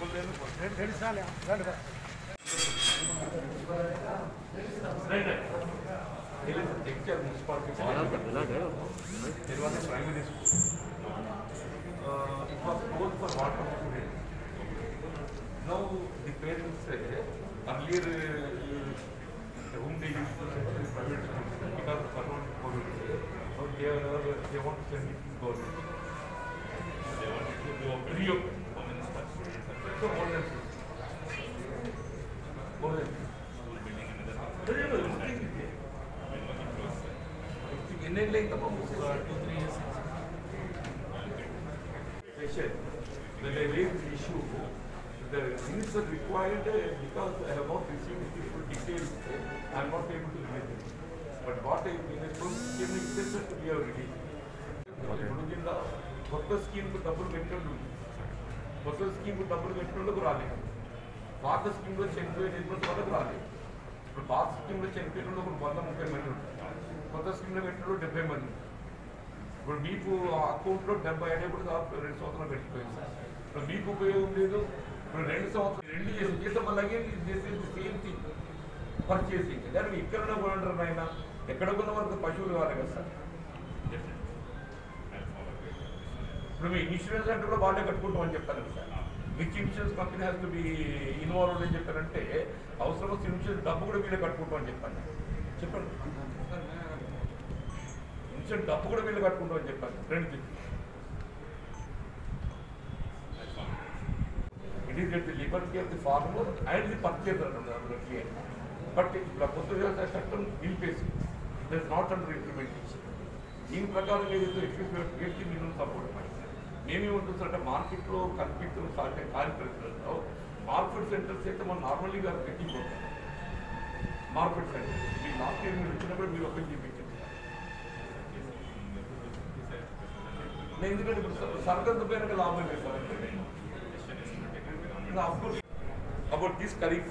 There was a primary school. Uh, it was closed for water students. Now the parents say earlier uh, the whom they used to send to private schools because of corona COVID. So they are they want to send it to government. They want it to be open. Reopen. So more than six. More than six. No, no, no, nothing is there. ఎన్నేళ్ళు అయిందమ్మా two three years Question. When I raised the issue, the things are required uh, because I have not received the full details, I am not able to release it. But what I in a came in to be a release. ఇప్పుడు కింద కొత్త స్కీమ్కు డబ్బులు పెట్టినట్టు కొత్త స్కీమ్కు డబ్బులు పెట్టినోళ్ళకు రాలేదు పాత స్కీమ్లో చనిపోయిన వాళ్ళకు రాలేదు ఇప్పుడు పాత స్కీమ్లో చనిపోయిన వాళ్ళు ఒక వంద ముప్పై మంది ఉంటారు కొత్త స్కీమ్లో పెట్టిన వాళ్ళు డెబ్బై మంది ఉంటారు ఇప్పుడు మీకు అకౌంట్లో డెబ్బై అనేప్పుడు దాదాపు రెండు సంవత్సరాలు పెట్టిపోయింది సార్ ఇప్పుడు మీకు ఉపయోగం లేదు ఇప్పుడు రెండు సంవత్సరాలు రెండు చేసి జీతం అలాగే చేసేది సేమ్ థింగ్ పర్చేసింగ్ దాన్ని ఇక్కడ కూడా అంటారు ఆయన ఎక్కడ ఉన్న వరకు పశువులు కావాలి కదా సార్ ఇప్పుడు మీ ఇన్సూరెన్స్ అంటే కూడా వాళ్ళే కట్టుకుంటాం అని చెప్తాను కదా sir which insurance company has to be involve అని చెప్పారంటే అవసరం వస్తే ఇన్సూరెన్స్ డబ్బు కూడా వీళ్ళే కట్టుకుంటాం అని చెప్పాను చెప్పండి ఇన్సూరెన్స్ డబ్బు కూడా వీళ్ళు కట్టుకుంటాం అని చెప్పాను రెండు చెప్పి it is the liberty of the farmer and the purchaser అందులో క్లియర్ బట్ ఇప్పుడు కొత్త వ్యవసాయ చట్టం నిలిపేసి దట్ నాట్ అండర్ ఇంప్లిమెంటేషన్ దీని ప్రకారం ఏదైతే ఎక్స్పెక్ట్ మీరు సపోర్ట్ మేమేముంటుంది అంటే మార్కెట్లో కల్పిస్తున్న సాగే కార్యక్రమాల్లో మార్కెట్ సెంటర్స్ అయితే మనం నార్మల్గా పెట్టిపోతాం మార్కెట్ సెంటర్ మీరు లాస్ట్ ఇయర్ మీరు వచ్చినప్పుడు మీరు ఓపెన్ చేయించారు నేను ఎందుకంటే ఇప్పుడు సర్గంత పైన లాభం లేదు sir about this Kharif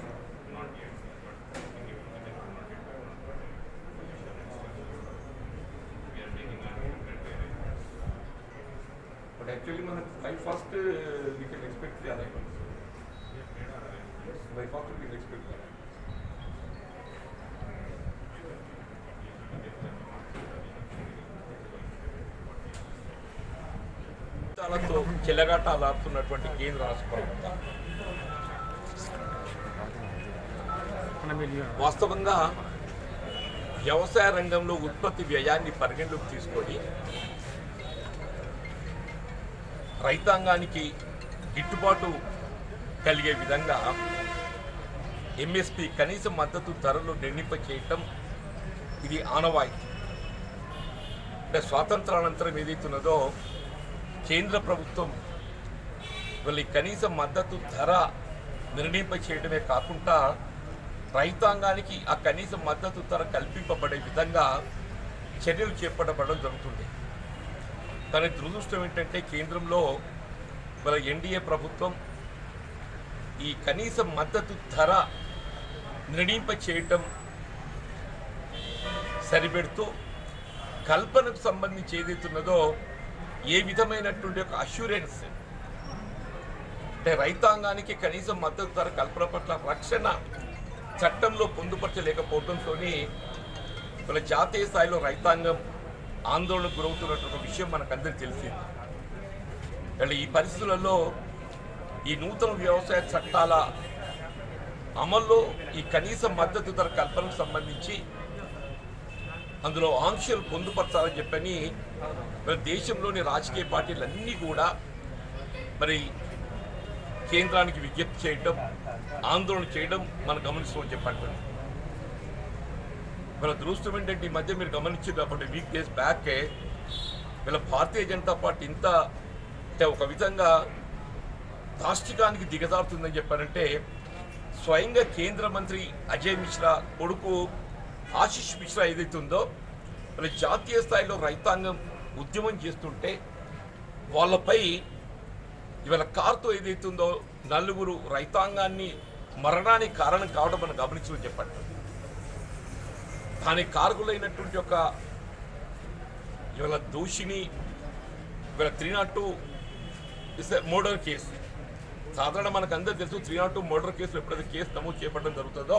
But actually, man, by first uh, we can expect the arrival. By first we can expect the arrival. తో చెలగాటాలాడుతున్నటువంటి కేంద్ర రాష్ట్ర ప్రభుత్వం వాస్తవంగా వ్యవసాయ రంగంలో ఉత్పత్తి వ్యయాన్ని పరిగణలోకి తీసుకొని రైతాంగానికి గిట్టుబాటు కలిగే విధంగా ఎంఎస్పి కనీస మద్దతు ధరలు నిర్ణయింప చేయటం ఇది ఆనవాయితీ అంటే స్వాతంత్రానంతరం ఏదైతున్నదో కేంద్ర ప్రభుత్వం వీళ్ళ ఈ కనీస మద్దతు ధర నిర్ణయింప చేయడమే కాకుండా రైతాంగానికి ఆ కనీస మద్దతు ధర కల్పింపబడే విధంగా చర్యలు చేపట్టబడడం జరుగుతుంది కానీ దురదృష్టం ఏంటంటే కేంద్రంలో మన ఎన్డీఏ ప్రభుత్వం ఈ కనీస మద్దతు ధర నిర్ణయింప చేయటం సరిపెడుతూ కల్పనకు సంబంధించి ఏదైతున్నదో ఏ విధమైనటువంటి ఒక అష్యూరెన్స్ అంటే రైతాంగానికి కనీస మద్దతు ధర కల్పన పట్ల రక్షణ చట్టంలో పొందుపరచలేకపోవడంతో మన జాతీయ స్థాయిలో రైతాంగం ఆందోళనకు గురవుతున్నటువంటి విషయం మనకందరికీ తెలిసింది అంటే ఈ పరిస్థితులలో ఈ నూతన వ్యవసాయ చట్టాల అమల్లో ఈ కనీస మద్దతు ధర కల్పనకు సంబంధించి అందులో ఆంక్షలు పొందుపరచాలని చెప్పని మరి దేశంలోని రాజకీయ పార్టీలన్నీ కూడా మరి కేంద్రానికి విజ్ఞప్తి చేయడం ఆందోళన చేయడం మనం గమనిస్తామని చెప్పండి వీళ్ళ దృష్టం ఏంటంటే ఈ మధ్య మీరు గమనించినప్పుడు వీక్ డేస్ బ్యాకే వీళ్ళ భారతీయ జనతా పార్టీ ఇంత అంటే ఒక విధంగా దాష్టికానికి దిగజారుతుందని చెప్పారంటే స్వయంగా కేంద్ర మంత్రి అజయ్ మిశ్రా కొడుకు ఆశిష్ మిశ్రా ఏదైతే ఉందో వాళ్ళ జాతీయ స్థాయిలో రైతాంగం ఉద్యమం చేస్తుంటే వాళ్ళపై ఇవాళ కారుతో ఏదైతే ఉందో నలుగురు రైతాంగాన్ని మరణానికి కారణం కావడం మనం గమనించమని చెప్పండి దానికి కారకులైనటువంటి ఒక ఇవాళ దోషిని ఇవాళ three not two is murder case సాధారణ మనకు అందరూ తెలుసు త్రీ నాట్ టూ మర్డర్ కేసులు ఎప్పుడైతే కేసు నమోదు చేపట్టడం జరుగుతుందో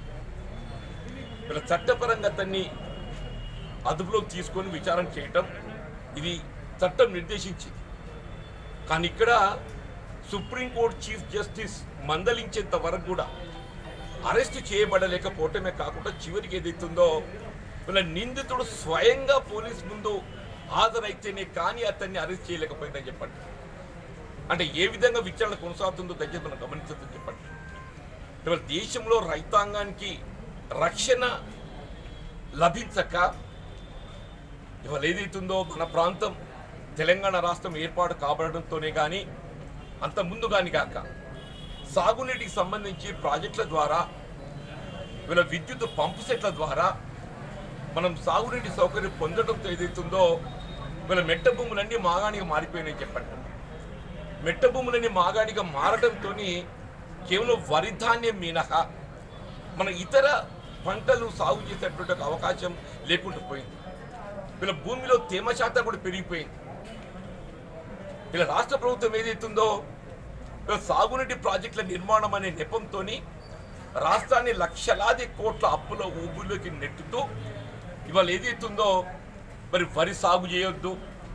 వీళ్ళ చట్టపరంగా అతన్ని అదుపులోకి తీసుకొని విచారణ చేయటం ఇది చట్టం నిర్దేశించింది కానీ ఇక్కడ సుప్రీంకోర్టు చీఫ్ జస్టిస్ మందలించేంత వరకు కూడా అరెస్ట్ చేయబడలేకపోవటమే కాకుండా చివరికి ఏదైతుందో వీళ్ళ నిందితుడు స్వయంగా పోలీస్ ముందు హాజరైతేనే కానీ అతన్ని అరెస్ట్ చేయలేకపోయిందని చెప్పండి అంటే ఏ విధంగా విచారణ కొనసాగుతుందో దయచేసి మనం గమనించదని చెప్పండి ఇవాళ దేశంలో రైతాంగానికి రక్షణ లభించక ఇవాళ ఏదైతుందో మన ప్రాంతం తెలంగాణ రాష్ట్రం ఏర్పాటు కాబడడంతోనే కానీ అంత ముందు కానీ కాక సాగునీటికి సంబంధించి ప్రాజెక్టుల ద్వారా వీళ్ళ విద్యుత్ పంపు సెట్ల ద్వారా మనం సాగునీటి సౌకర్యం పొందడంతో ఏదైతుందో వీళ్ళ మెట్ట భూములన్నీ మాగాణిగా మారిపోయినాయి చెప్పండి మెట్ట భూములన్నీ మాగాణిగా మారడంతో కేవలం వరి ధాన్యం మినహా మన ఇతర పంటలు సాగు చేసేటువంటి ఒక అవకాశం లేకుండా పోయింది వీళ్ళ భూమిలో తేమ శాతం కూడా పెరిగిపోయింది వీళ్ళ రాష్ట్ర ప్రభుత్వం ఏదైతుందో వీళ్ళ సాగునీటి ప్రాజెక్టుల నిర్మాణం అనే నెపంతో రాష్ట్రాన్ని లక్షలాది కోట్ల అప్పుల ఊబులోకి నెట్టుతూ ఇవాళ ఏదైతుందో మరి వరి సాగు చేయొద్దు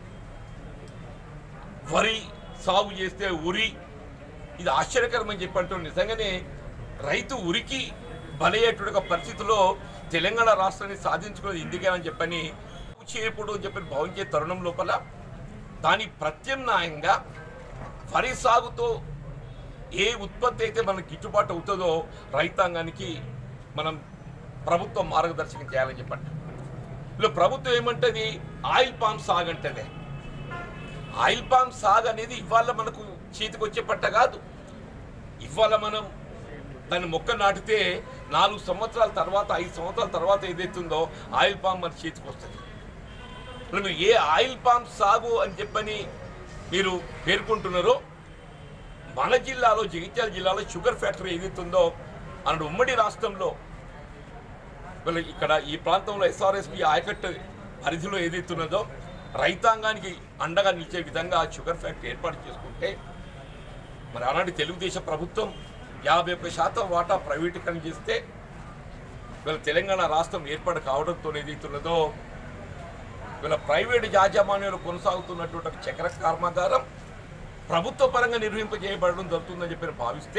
వరి సాగు చేస్తే ఉరి ఇది ఆశ్చర్యకరమని చెప్పి అంటూ నిజంగానే రైతు ఉరికి బలయ్యేటువంటి ఒక పరిస్థితిలో తెలంగాణ రాష్ట్రాన్ని సాధించుకున్నది ఇందుకే అని చెప్పని చేయకూడదు అని చెప్పి భావించే తరుణం లోపల దాని ప్రత్యామ్నాయంగా వరి సాగుతో ఏ ఉత్పత్తి అయితే మనకు గిట్టుబాటు అవుతుందో రైతాంగానికి మనం ప్రభుత్వం మార్గదర్శకం చేయాలని చెప్పండి ఇలా ప్రభుత్వం ఏమంటది ఆయిల్ పామ్ సాగు అంటదే ఆయిల్ పామ్ సాగు అనేది ఇవాళ మనకు చేతికి వచ్చే పంట కాదు ఇవాళ మనం దాన్ని మొక్క నాటితే నాలుగు సంవత్సరాల తర్వాత ఐదు సంవత్సరాల తర్వాత ఏదైతుందో ఆయిల్ పామ్ మన చేతికి వస్తుంది ఇప్పుడు మీరు ఏ ఆయిల్ పామ్ సాగు అని చెప్పని మీరు పేర్కొంటున్నారో మన జిల్లాలో జగిత్యాల జిల్లాలో షుగర్ ఫ్యాక్టరీ ఏదైతుందో అన్నట్టు ఉమ్మడి రాష్ట్రంలో వీళ్ళ ఇక్కడ ఈ ప్రాంతంలో ఎస్ఆర్ఎస్పి ఆయకట్టు పరిధిలో ఏదైతున్నదో రైతాంగానికి అండగా నిలిచే విధంగా ఆ షుగర్ ఫ్యాక్టరీ ఏర్పాటు చేసుకుంటే మరి ఆనాటి తెలుగుదేశం ప్రభుత్వం యాభై ఒక్క శాతం వాటా ప్రైవేటీకరణ చేస్తే వీళ్ళ తెలంగాణ రాష్ట్రం ఏర్పాటు కావడంతో ఏదైతున్నదో వీళ్ళ ప్రైవేటు యాజమాన్యాలు కొనసాగుతున్నటువంటి ఒక చక్ర కర్మాగారం ప్రభుత్వ పరంగా నిర్వహింపజేయబడడం జరుగుతుందని చెప్పి భావిస్తే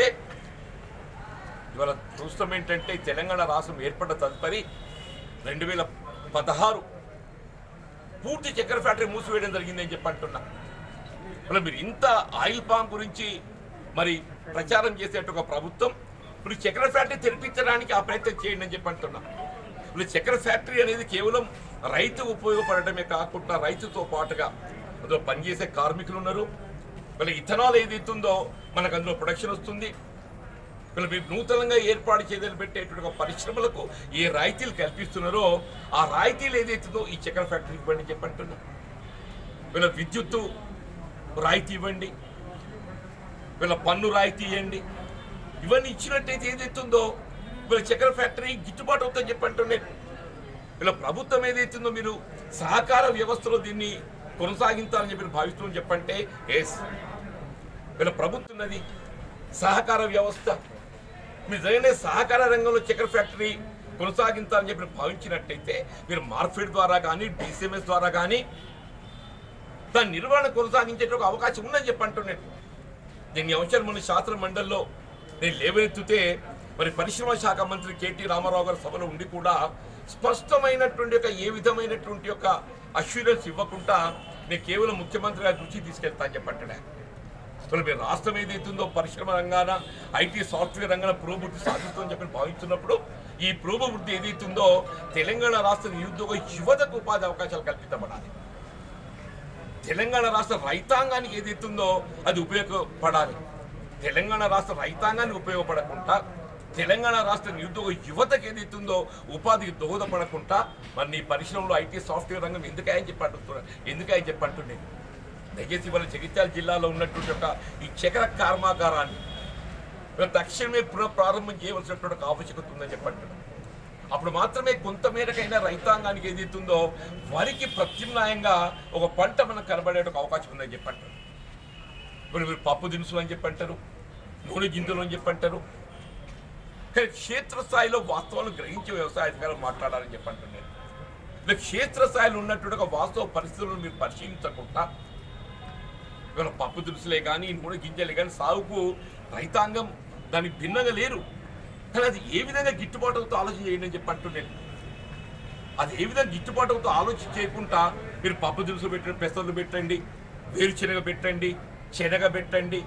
ఇవాళ చూస్తాం ఏంటంటే తెలంగాణ రాష్ట్రం ఏర్పడ్డ తదుపరి రెండు వేల పదహారు పూర్తి చక్కెర ఫ్యాక్టరీ మూసివేయడం జరిగిందని చెప్పి అంటున్నా మరి మీరు ఇంత ఆయిల్ పామ్ గురించి మరి ప్రచారం చేసేట ఒక ప్రభుత్వం ఇప్పుడు చక్కెర ఫ్యాక్టరీ తెరిపించడానికి ఆ ప్రయత్నం చేయండి అని చెప్పి అంటున్నా ఇప్పుడు చక్కెర ఫ్యాక్టరీ అనేది కేవలం రైతు ఉపయోగపడటమే కాకుండా రైతుతో పాటుగా అందులో పనిచేసే కార్మికులు ఉన్నారు వీళ్ళ ఇథనాల్ ఏదైతుందో మనకు అందులో ప్రొడక్షన్ వస్తుంది వీళ్ళు మీరు నూతనంగా ఏర్పాటు చేయదని పెట్టేటువంటి ఒక పరిశ్రమలకు ఏ రాయితీలు కల్పిస్తున్నారో ఆ రాయితీలు ఏదైతుందో ఈ చక్కెర ఫ్యాక్టరీకి ఇవ్వండి అని చెప్పంటున్నా వీళ్ళ విద్యుత్తు రాయితీ ఇవ్వండి వీళ్ళ పన్ను రాయితీ ఇవ్వండి ఇవన్నీ ఇచ్చినట్టయితే ఏదైతుందో వీళ్ళ చక్కెర ఫ్యాక్టరీ గిట్టుబాటు అవుతుందని చెప్పంటున్నాయి వీళ్ళ ప్రభుత్వం ఏదైతుందో మీరు సహకార వ్యవస్థలో దీన్ని కొనసాగించాలని చెప్పి భావిస్తున్నాం చెప్పంటే ఎస్ వీళ్ళ ప్రభుత్వం ఉన్నది సహకార వ్యవస్థ మీరు నిజంగానే సహకార రంగంలో చక్కెర ఫ్యాక్టరీ కొనసాగించాలని చెప్పి భావించినట్టయితే మీరు మార్ఫెడ్ ద్వారా కానీ డిసిఎంఎస్ ద్వారా కానీ దాని నిర్వహణ కొనసాగించే ఒక అవకాశం ఉందని చెప్పి అంటున్నాను దీన్ని అంశాలు మన శాస్త్ర మండలిలో నేను లేవనెత్తితే మరి పరిశ్రమ శాఖ మంత్రి కేటీ రామారావు గారి సభలో ఉండి కూడా స్పష్టమైనటువంటి ఒక ఏ విధమైనటువంటి ఒక అష్యూరెన్స్ ఇవ్వకుండా నేను కేవలం ముఖ్యమంత్రి గారి దృష్టికి తీసుకెళ్తా అని చెప్పంటున్నా అసలు మీరు రాష్ట్రం ఏదైతుందో పరిశ్రమ రంగాన ఐటీ సాఫ్ట్వేర్ రంగాన పురోభివృద్ధి సాధిస్తుందని చెప్పి భావిస్తున్నప్పుడు ఈ పురోభివృద్ధి ఏదైతుందో తెలంగాణ రాష్ట్ర నిరుద్యోగ యువతకు ఉపాధి అవకాశాలు కల్పించబడాలి తెలంగాణ రాష్ట్ర రైతాంగానికి ఏదైతుందో అది ఉపయోగపడాలి తెలంగాణ రాష్ట్ర రైతాంగానికి ఉపయోగపడకుండా తెలంగాణ రాష్ట్ర నిరుద్యోగ యువతకు ఏదైతుందో ఉపాధికి దోహదపడకుండా మరి నీ పరిశ్రమలో ఐటీ సాఫ్ట్వేర్ రంగం ఎందుకని చెప్పి అంటున్నా ఎందుకని చెప్పి అంటుండే దయచేసి ఇవాళ జగిత్యాల జిల్లాలో ఉన్నటువంటి ఒక ఈ చక్ర కర్మాగారాన్ని ఇవాళ తక్షణమే పునః ప్రారంభం చేయవలసినటువంటి ఒక ఆవశ్యకత ఉందని చెప్పంటున్నాను అప్పుడు మాత్రమే కొంత మేరకైనా రైతాంగానికి ఏదైతుందో వరికి ప్రత్యామ్నాయంగా ఒక పంట మనకు కనబడే ఒక అవకాశం ఉందని చెప్పంటారు ఇప్పుడు మీరు పప్పు దినుసులు అని చెప్పంటారు నూనె గింజలు అని చెప్పి అంటారు కానీ క్షేత్రస్థాయిలో వాస్తవాలను గ్రహించే వ్యవసాయ అధికారులు మాట్లాడాలని చెప్పి అంటున్నాను ఇలా క్షేత్రస్థాయిలో ఉన్నటువంటి ఒక వాస్తవ పరిస్థితులను మీరు పరిశీలించకుండా ఇవాళ పప్పు దినుసులే కానీ నూనె గింజలే కానీ సాగుకు రైతాంగం దానికి భిన్నంగా లేరు కానీ అది ఏ విధంగా గిట్టుబాటు అవుతూ ఆలోచన చేయండి అని చెప్పి అంటున్నాను అది ఏ విధంగా గిట్టుబాటు అవుతూ ఆలోచన చేయకుండా మీరు పప్పు దినుసులు పెట్టండి పెసర్లు పెట్టండి వేరుశనగ పెట్టండి శనగ పెట్టండి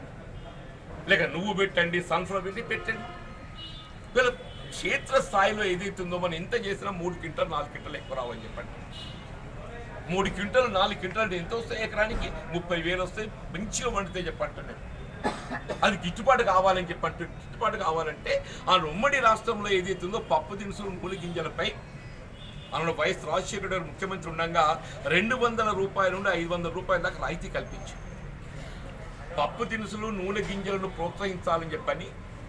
లేక నువ్వు పెట్టండి సన్ఫ్లవర్ పెట్టి పెట్టండి వీళ్ళ క్షేత్ర స్థాయిలో ఏదైతుందో మనం ఎంత చేసినా మూడు క్వింటల్ నాలుగు క్వింటల్ ఎక్కువ రావని చెప్పండి మూడు క్వింటల్ నాలుగు క్వింటల్ అంటే ఎంత వస్తాయి ఎకరానికి ముప్పై వేలు వస్తాయి మంచిగా వండితే చెప్పంటున్నాను అది గిట్టుబాటు కావాలని చెప్పంటు గిట్టుబాటు కావాలంటే ఆ ఉమ్మడి రాష్ట్రంలో ఏదైతుందో పప్పు దినుసులు మూలి గింజలపై అందులో వైఎస్ రాజశేఖర గారు ముఖ్యమంత్రి ఉండగా రెండు వందల రూపాయల నుండి ఐదు వందల రూపాయల దాకా రాయితీ కల్పించి పప్పు దినుసులు నూనె గింజలను ప్రోత్సహించాలని చెప్పని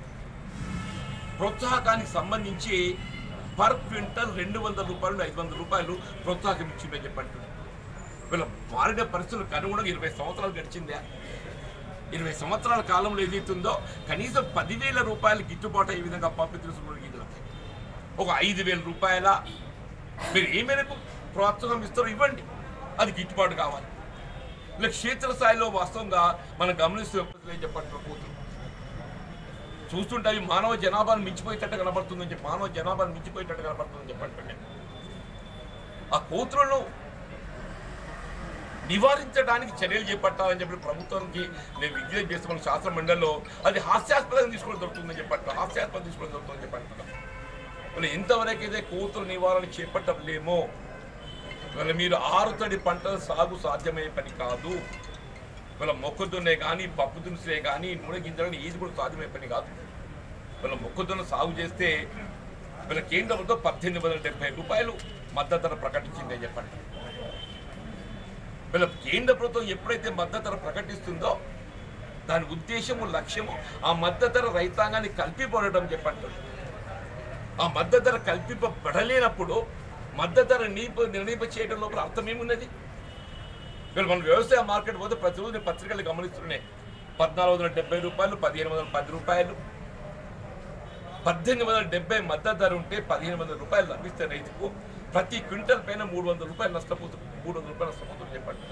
ప్రోత్సాహకానికి సంబంధించి పర్ క్వింటల్ రెండు వందల రూపాయలు ఐదు వందల రూపాయలు ప్రోత్సాహకం ఇచ్చిందని చెప్పండి వీళ్ళ మారిన పరిస్థితులకు అనుగుణంగా ఇరవై సంవత్సరాలు గడిచిందా ఇరవై సంవత్సరాల కాలంలో ఏదైతుందో కనీసం పదివేల రూపాయలు గిట్టుబాటు అయ్యే విధంగా పప్పు దినుసులు గింజలపై ఒక ఐదు వేల రూపాయల మీరు ఏ మేరకు ప్రోత్సాహం ఇస్తారో ఇవ్వండి అది గిట్టుబాటు కావాలి ఇలా క్షేత్రస్థాయిలో వాస్తవంగా మనం గమనిస్తూ చెప్పండి కూతురు చూస్తుంటే అవి మానవ జనాభాను మించిపోయేటట్టు కనబడుతుందని చెప్పి మానవ జనాభాను మించిపోయేటట్టు కనబడుతుందని చెప్పండి ఆ కోతులను నివారించడానికి చర్యలు చేపట్టాలని చెప్పి ప్రభుత్వానికి నేను విజ్ఞప్తి చేస్తున్న శాస్త్ర మండలిలో అది హాస్యాస్పదంగా తీసుకోవడం దొరుకుతుందని చెప్పండి హాస్యాస్పదం తీసుకోవడం దొరుకుతుందని చెప్పంటున్నాం మనం ఎంతవరకు అయితే కోతుల నివారణ చేపట్టలేమో ఇవాళ మీరు ఆరుతడి పంటల సాగు సాధ్యమయ్యే పని కాదు ఇవాళ మొక్కజొన్నే కానీ పప్పు దినుసులే కానీ నూనె గింజలని ఈజీ కూడా సాధ్యమయ్యే పని కాదు ఇవాళ మొక్కజొన్న సాగు చేస్తే వీళ్ళ కేంద్ర ప్రభుత్వం పద్దెనిమిది వందల డెబ్బై రూపాయలు మద్దతు ధర ప్రకటించిందని చెప్పండి వీళ్ళ కేంద్ర ప్రభుత్వం ఎప్పుడైతే మద్దతు ధర ప్రకటిస్తుందో దాని ఉద్దేశము లక్ష్యము ఆ మద్దతు ధర రైతాంగాన్ని కల్పిపడటం చెప్పంటారు ఆ మద్దతు ధర కల్పింపబడలేనప్పుడు మద్దతు ధర నీప నిర్ణయింప చేయడం లోపల అర్థం ఏమున్నది వీళ్ళు మన వ్యవసాయ మార్కెట్ పోతే ప్రతిరోజు నేను పత్రికలు గమనిస్తున్నాయి పద్నాలుగు వందల డెబ్బై రూపాయలు పదిహేను వందల పది రూపాయలు పద్దెనిమిది వందల డెబ్బై మద్దతు ధర ఉంటే పదిహేను వందల రూపాయలు లభిస్తే రైతుకు ప్రతి క్వింటల్ పైన మూడు వందల రూపాయలు నష్టపోతుంది మూడు వందల రూపాయలు నష్టపోతుంది చెప్పండి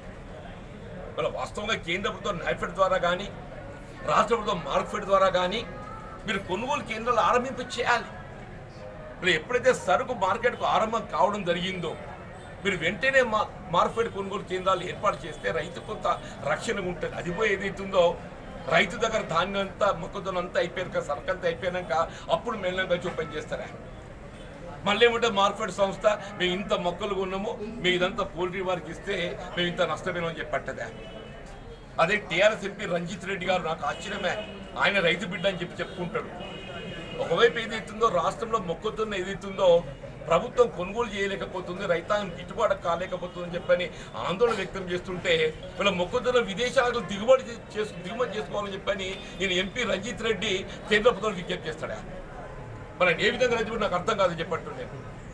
వాళ్ళ వాస్తవంగా కేంద్ర ప్రభుత్వం నాఫెడ్ ద్వారా కానీ రాష్ట్ర ప్రభుత్వం మార్కెట్ ద్వారా కానీ మీరు కొనుగోలు కేంద్రాలు ఆరంభింప చేయాలి ఇప్పుడు ఎప్పుడైతే సరుకు మార్కెట్కు ఆరంభం కావడం జరిగిందో మీరు వెంటనే మా మార్కెట్ కొనుగోలు కేంద్రాలు ఏర్పాటు చేస్తే రైతు కొంత రక్షణగా ఉంటుంది అది పోయి ఏదైతుందో రైతు దగ్గర ధాన్యం అంతా మొక్కజొన్న అంతా అయిపోయాక సరుకు అంతా అయిపోయాక అప్పుడు మెల్లగా వచ్చి ఓపెన్ చేస్తారా మళ్ళీ ఏమంటే మార్కెట్ సంస్థ మేము ఇంత మొక్కలు కొన్నాము మేము ఇదంతా పోల్ట్రీ వారికి ఇస్తే మేము ఇంత నష్టపోయినామని చెప్పి పట్టదా అదే టీఆర్ఎస్ ఎంపీ రంజిత్ రెడ్డి గారు నాకు ఆశ్చర్యమే ఆయన రైతు బిడ్డ అని చెప్పి చెప్పుకుంటాడు ఒకవైపు ఏదైతుందో రాష్ట్రంలో మొక్కతున్న ఏదైతుందో ప్రభుత్వం కొనుగోలు చేయలేకపోతుంది రైతాంగం గిట్టుబాటు కాలేకపోతుందని చెప్పని ఆందోళన వ్యక్తం చేస్తుంటే వీళ్ళ మొక్కతున్న విదేశాలకు దిగుబడి చేసు దిగుమతి చేసుకోవాలని చెప్పని నేను ఎంపీ రంజిత్ రెడ్డి కేంద్ర ప్రభుత్వం విజ్ఞప్తి చేస్తాడా మరి ఆయన ఏ విధంగా రైతు నాకు అర్థం కాదు చెప్పట్టు నేను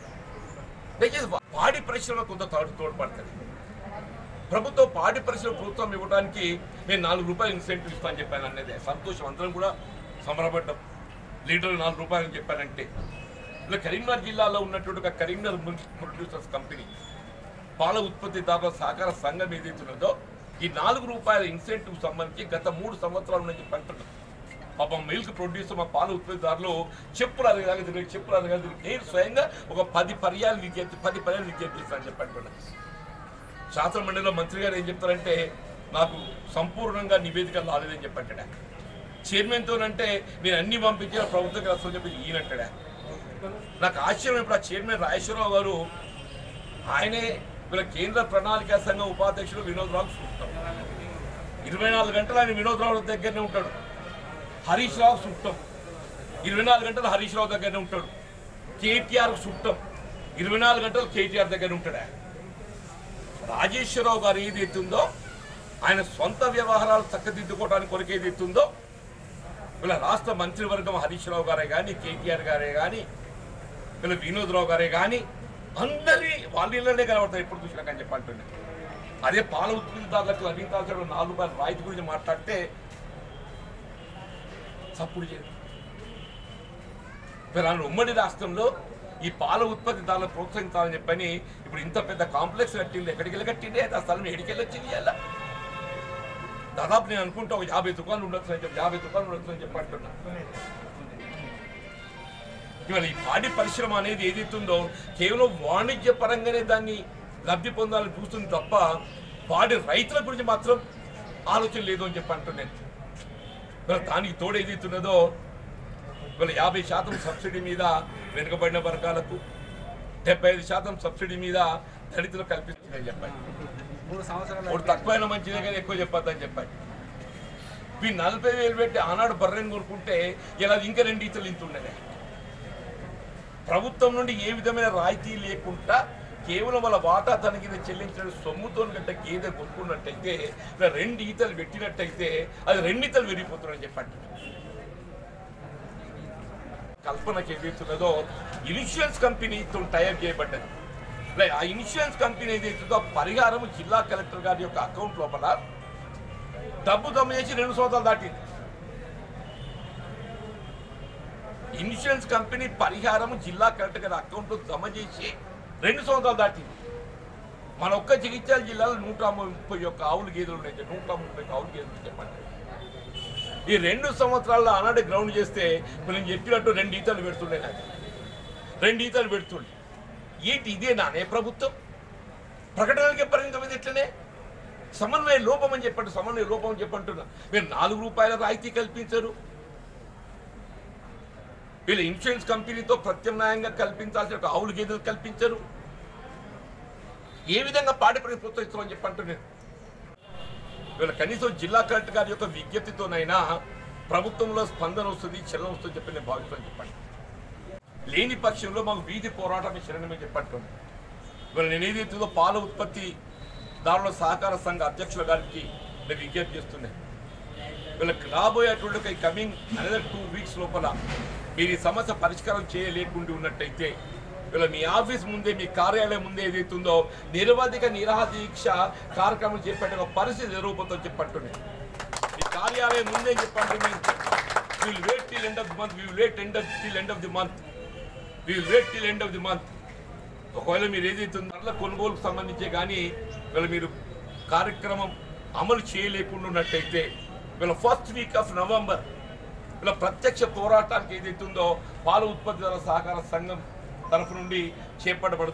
దయచేసి పాడి పరిశ్రమ కొంత తోడు తోడ్పడుతుంది ప్రభుత్వం పాడి పరిశ్రమ ప్రభుత్వం ఇవ్వడానికి నేను నాలుగు రూపాయలు ఇన్సెంటివ్ ఇస్తానని చెప్పాను అనేది సంతోషం అందరం కూడా సంబరపడ్డాం లీటర్ నాలుగు రూపాయలు అని చెప్పానంటే ఇలా కరీంనగర్ జిల్లాలో ఉన్నటువంటి ఒక కరీంనగర్ మిల్క్ ప్రొడ్యూసర్స్ కంపెనీ పాల ఉత్పత్తిదారుల సహకార సంఘం ఏదైతే ఉన్నదో ఈ నాలుగు రూపాయల ఇన్సెంటివ్ సంబంధించి గత మూడు సంవత్సరాల నుంచి చెప్పి అంటున్నాం పాపం మిల్క్ ప్రొడ్యూసర్ మా పాల ఉత్పత్తిదారులు చెప్పులు అరగదాకా తిరిగి చెప్పులు అరగదా తిరిగి నేను స్వయంగా ఒక పది పర్యాలు విజ్ఞప్తి పది పర్యాలు విజ్ఞప్తి చేస్తాను చెప్పి అంటున్నాను శాసన మండలిలో మంత్రి గారు ఏం చెప్తారంటే నాకు సంపూర్ణంగా నివేదిక రాలేదని చెప్పంటాడా చైర్మన్తోనంటే నేను అన్ని పంపించిన ప్రభుత్వం అసలు చెప్పి ఈయనంటాడా నాకు ఆశ్చర్యం ఇప్పుడు ఆ చైర్మన్ రాజేశ్వరరావు గారు ఆయనే వీళ్ళ కేంద్ర ప్రణాళికా సంఘం ఉపాధ్యక్షుడు వినోద్ రావు సుట్టం ఇరవై నాలుగు గంటలు ఆయన వినోద్ రావు దగ్గరనే ఉంటాడు హరీష్ రావు సుట్టం ఇరవై నాలుగు గంటలు హరీష్ రావు దగ్గరనే ఉంటాడు కేటీఆర్ సుట్టం ఇరవై నాలుగు గంటలు కేటీఆర్ దగ్గర ఉంటాడు ఆయన. రాజేశ్వరరావు గారు ఏది ఎత్తుందో ఆయన సొంత వ్యవహారాలు చక్కదిద్దుకోవడానికి కొరకు ఏది ఎత్తుందో వీళ్ళ రాష్ట్ర మంత్రివర్గం హరీష్ రావు గారే కానీ కేటీఆర్ గారే కానీ వీళ్ళ వినోద్ రావు గారే కానీ అందరి వాళ్ళ ఇళ్ళనే కనబడతారు ఎప్పుడు చూసినా కానీ చెప్పంటుండే అదే పాల ఉత్పత్తిదారులకు లభించాల్సిన నాలుగు రూపాయల రాయితీ గురించి మాట్లాడితే సప్పుడు చేయడం మరి ఉమ్మడి రాష్ట్రంలో ఈ పాల ఉత్పత్తిదారులను ప్రోత్సహించాలని చెప్పని ఇప్పుడు ఇంత పెద్ద కాంప్లెక్స్ కట్టింది ఎక్కడికి వెళ్ళి కట్టిండే ఆ స్థలం ఎడికెళ్ళి వచ్చింది ఇలా దాదాపు నేను అనుకుంటా ఒక యాభై దుకాణాలు ఉండొచ్చు అని చెప్పి యాభై దుకాణాలు ఉండొచ్చు అని చెప్పి అంటున్నా ఇవాళ ఈ పాడి పరిశ్రమ అనేది ఏదైతుందో కేవలం వాణిజ్య పరంగానే దాన్ని లబ్ధి పొందాలని చూస్తుంది తప్ప పాడి రైతుల గురించి మాత్రం ఆలోచన లేదు అని చెప్పి అంటున్నాను మరి దానికి తోడు ఏదైతున్నదో ఇవాళ యాభై శాతం సబ్సిడీ మీద వెనుకబడిన వర్గాలకు డెబ్బై ఐదు శాతం సబ్సిడీ మీద దళితులకు కల్పిస్తుందని చెప్పాలి మూడు సంవత్సరాలు ఒకటి తక్కువైన మంచిదే కానీ ఎక్కువ చెప్పొద్దని చెప్పాలి ఈ నలభై వేలు పెట్టి ఆనాడు బర్రెని కొనుక్కుంటే ఇలా ఇంకా రెండు ఈతలు ఇంత ఉండేది ప్రభుత్వం నుండి ఏ విధమైన రాయితీ లేకుండా కేవలం వాళ్ళ వాటా తనకి చెల్లించిన సొమ్ముతో గట్ట గేదె కొనుక్కున్నట్టయితే ఇలా రెండు ఈతలు పెట్టినట్టయితే అది రెండు ఈతలు విరిగిపోతున్నాయని చెప్పండి కల్పనకి ఏదైతున్నదో ఇన్సూరెన్స్ కంపెనీతో టైప్ చేయబడ్డది లైక్ ఆ ఇన్సూరెన్స్ కంపెనీ ఏదైతుందో ఆ పరిహారం జిల్లా కలెక్టర్ గారి యొక్క అకౌంట్ లోపల డబ్బు జమ చేసి రెండు సంవత్సరాలు దాటింది ఇన్సూరెన్స్ కంపెనీ పరిహారం జిల్లా కలెక్టర్ గారి అకౌంట్లో జమ చేసి రెండు సంవత్సరాలు దాటింది మన ఒక్క జగిత్యాల జిల్లాలో నూట ముప్పై ఒక్క ఆవులు గేదెలు ఉన్నాయి నూట ముప్పై ఆవులు గేదెలు ఉన్నాయి చెప్పండి ఈ రెండు సంవత్సరాల్లో ఆనాడు గ్రౌండ్ చేస్తే ఇప్పుడు నేను చెప్పినట్టు రెండు ఈతలు పెడుతుండే నాకు రెండు ఈతలు పెడుతుండే ఏంటి ఇదే నానే ప్రభుత్వం ప్రకటనలకే పరిమితమైంది ఎట్లనే సమన్వయ లోపం అని చెప్పండి సమన్వయ లోపం అని చెప్పంటున్నా మీరు నాలుగు రూపాయల రాయితీ కల్పించరు వీళ్ళు ఇన్సూరెన్స్ కంపెనీతో ప్రత్యామ్నాయంగా కల్పించాల్సిన ఒక ఆవులు గేదెలు కల్పించరు ఏ విధంగా పాడి పని ప్రోత్సహిస్తామని చెప్పంటున్నాను వీళ్ళ కనీసం జిల్లా కలెక్టర్ గారి యొక్క విజ్ఞప్తితోనైనా ప్రభుత్వంలో స్పందన వస్తుంది చలనం వస్తుంది చెప్పి నేను భావిస్తాను చెప్పండి లేని పక్షంలో మాకు వీధి పోరాటమే శరణమే చెప్పంటుంది ఇవాళ నేను ఏదైతుందో పాల ఉత్పత్తి దారుల సహకార సంఘ అధ్యక్షుల గారికి నేను విజ్ఞప్తి చేస్తున్నాను వీళ్ళకి రాబోయేటువంటి ఒక కమింగ్ అనదర్ టూ వీక్స్ లోపల మీరు ఈ సమస్య పరిష్కారం చేయలేకుండా ఉన్నట్టయితే వీళ్ళ మీ ఆఫీస్ ముందే మీ కార్యాలయం ముందే ఏదైతుందో నిరవధిక నిరాహార దీక్ష కార్యక్రమం చేపట్టే ఒక పరిస్థితి ఎదురవుతుందని చెప్పంటున్నాను మీ కార్యాలయం ముందే చెప్పంటున్నాను will wait till end of the month will wait end till end of the month will wait till end of the month ఒకవేళ మీరు ఏదైతే ఉందో కొనుగోలుకు సంబంధించి కానీ వీళ్ళ మీరు కార్యక్రమం అమలు చేయలేకుండా ఉన్నట్టయితే వీళ్ళ ఫస్ట్ వీక్ ఆఫ్ నవంబర్ వీళ్ళ ప్రత్యక్ష పోరాటానికి ఏదైతే ఉందో పాల ఉత్పత్తిదారుల సహకార సంఘం తరఫు నుండి చేపట్టబడుతుంది